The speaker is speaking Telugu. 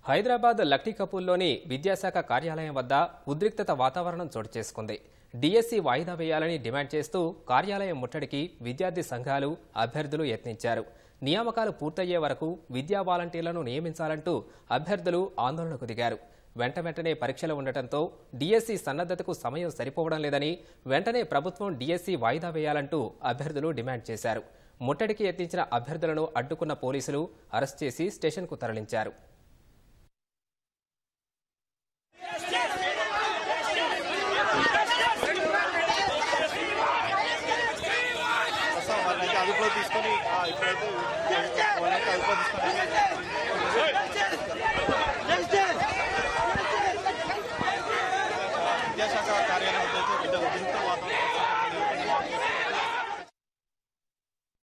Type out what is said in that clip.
హైదరాబాద్ లక్టీ కపూర్లోని విద్యాశాఖ కార్యాలయం వద్ద ఉద్రిక్తత వాతావరణం చోటు చేసుకుంది డిఎస్సి వాయిదా వేయాలని డిమాండ్ చేస్తూ కార్యాలయం ముట్టడికి విద్యార్థి సంఘాలు అభ్యర్థులు యత్నించారు నియామకాలు పూర్తయ్యే వరకు విద్యా వాలంటీర్లను నియమించాలంటూ అభ్యర్థులు ఆందోళనకు దిగారు వెంట వెంటనే పరీక్షలు ఉండటంతో డిఎస్సి సన్నద్ధతకు సమయం సరిపోవడం లేదని వెంటనే ప్రభుత్వం డిఎస్సి వాయిదా వేయాలంటూ అభ్యర్థులు డిమాండ్ చేశారు ముట్టడికి యత్నించిన అభ్యర్థులను అడ్డుకున్న పోలీసులు అరెస్ట్ చేసి స్టేషన్కు తరలించారు ప్రస్తుతం వాళ్ళైతే అదుపులో తీసుకొని ఆ, ఇప్పుడైతే వాళ్ళైతే అదుపులో తీసుకొని